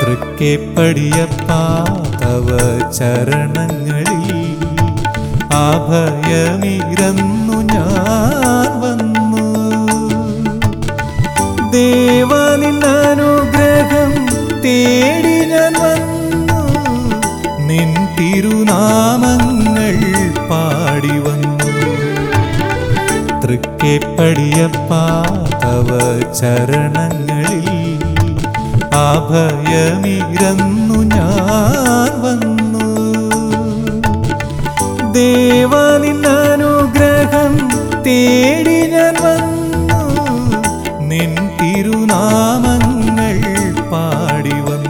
തൃക്കേപ്പടിയപ്പാ തവ ചരണങ്ങളിൽ അഭയമിരന്നു ഞാൻ വന്നു ദേവനിന്നനുഗ്രഹം തേടി ഞാൻ വന്നു നിൻ തിരുനാമങ്ങൾ പാടി വന്നു തൃക്കേപ്പടിയപ്പാ തവ ചരണങ്ങളിൽ അഭയമിരന്നു ഞാൻ വന്നു ദേവനിന്നനുഗ്രഹം തേടി ഞാൻ വന്നു നിൻ തിരുനാമങ്ങൾ പാടി വന്നു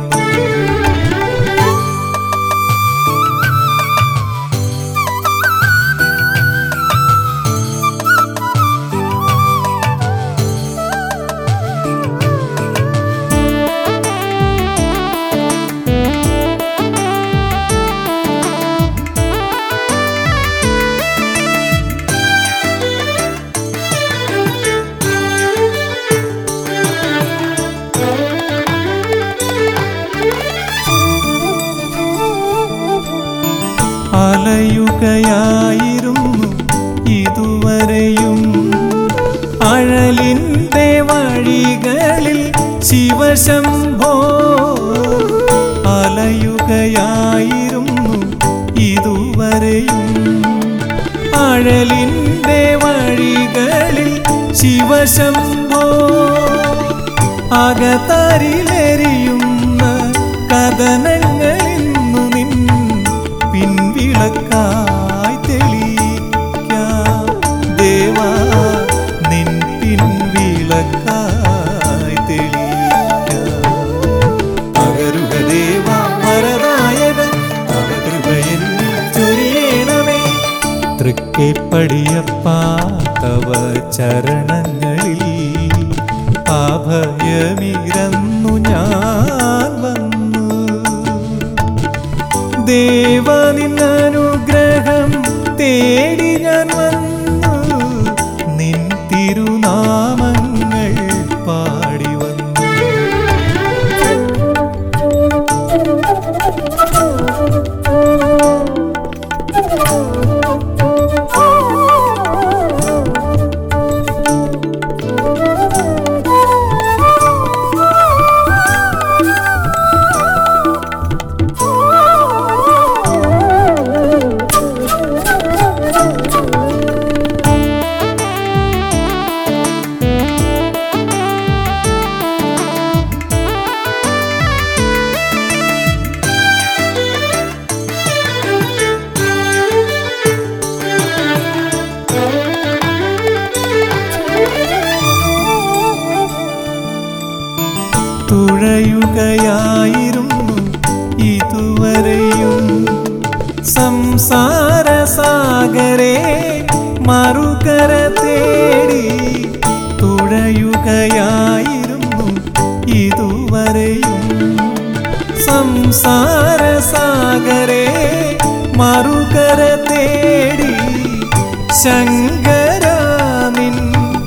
അലയുകയായിരുന്നു ഇതുവരെയും അഴലിൻ്റെ വഴികളിൽ ശിവശംഭോ അലയുകയായിരുന്നു ഇതുവരെയും അഴലിൻ്റെ വഴികളിൽ ശിവശംഭോ അകതരിലെരിയുന്ന കഥനങ്ങളിന്നു നിൻ പിൻവിളക്കായി തെളിയിക്കാം ദേവാ നിൻ പിൻവിളക്കായി തെളിയിക്കാം പകരുക ദേവാ വരദായക തവ കൃപയെന്നിൽ ചൊരിയണമേ തൃക്കേപ്പടിയപ്പാ തവ ചരണങ്ങളിൽ അഭയമിരന്നു ഞാൻ വന്നു ദേവനിന്നനുഗ്രഹം തേടി ഞാൻ വന്നു നിൻ തിരുനാമങ്ങൾ പാടി വന്നു തുഴയുകയായിരുന്നു ഇതുവരെയും സംസാര സാഗരെ മറുകര തേടി തുഴയുകയായിരുന്നു ഇതുവരെയും സംസാര സാഗരെ മറുകര തേടി ശങ്കരാനിൻ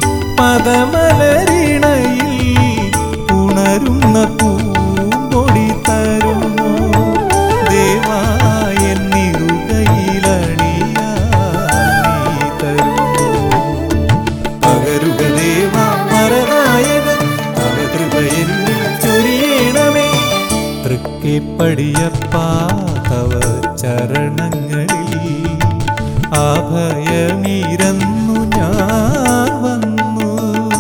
പദമലരിണയിൽ ഉണരുന്ന പൂമ്പൊടി തരുമോ ദേവായ നിറുകയിലണിയാ നീ തരുമോ പകരുക ദേവാ വരദായക തവ കൃപയെന്നിൽ ചൊരിയണമേ തൃക്കേപ്പടിയപ്പാ തവ ചരണങ്ങളിൽ അഭയമിരന്നു ഞാൻ വന്നു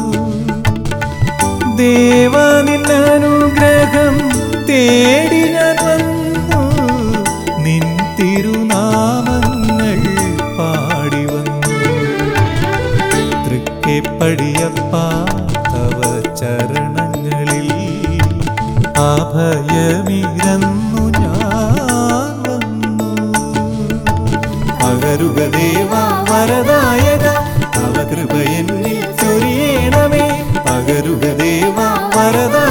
ദേവനിന്നനുഗ്രഹം തേടി ഞാൻ വന്നു നിൻ തിരുനാമങ്ങൾ പാടി വന്നു തൃക്കേപ്പടിയപ്പാ തവ ചരണങ്ങളിൽ അഭയമിരന്നു ഞാൻ വന്നു പകരുക ദേവാ വരദായക തവ കൃപയെന്നിൽ ചൊരിയണമേ പകരുക ദേവാ വരദായക